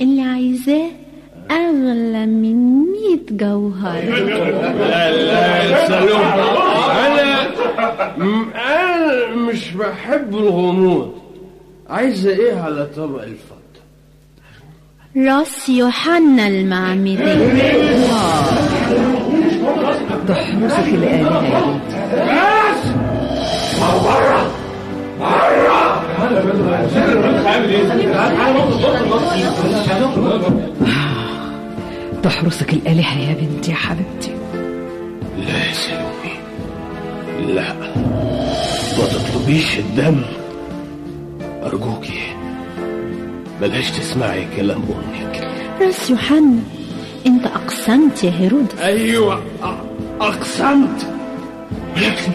اللي عايزاه أغلى من مية جوهر لا لا يا سلوم انا م- انا مش بحب الغموض عايزه ايه على طبق الفضه راس يوحنا المعمدي تحرسك الآلهة يا بنتي تحرسك الآلهة يا بنتي يا حبيبتي لا يا سلومي لا ما تطلبيش الدم أرجوكي بلاش تسمعي كلام أمك راس يوحنا انت أقسمت يا هيرودس أيوة أ- أقسمت لكن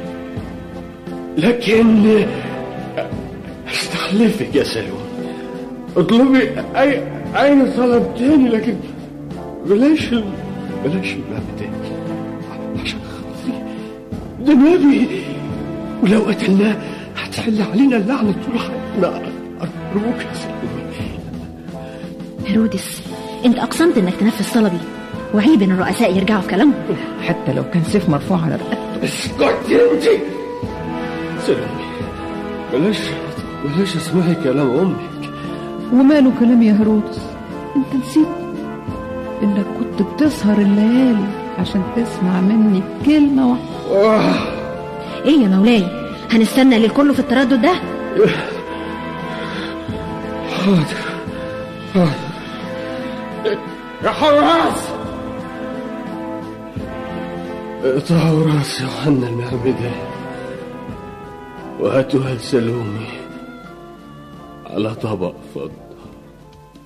لكن استخلفك يا سلوم اطلبي أي أي طلب تاني لكن بلاش ال- بلاش الباب تاني عشان خاطري ده نبي ولو قتلناه هتحل علينا اللعنة طول حياتنا أرجوك يا سلوم هيرودس انت أقسمت انك تنفذ طلبي وعيب ان الرؤساء يرجعوا في كلامهم حتى لو كان سيف مرفوع على رقبته اسكتي انت سلومي بلاش بلاش اسمعي كلام امك وماله كلام يا هيرودس انت نسيت انك كنت بتسهر الليالي عشان تسمع مني كلمة واحدة ايه يا مولاي هنستنى للكل في التردد ده حاضر حاضر يا حراس اقطعوا راس يوحنا المعمدان وهاتوها لسلومي على طبق فضة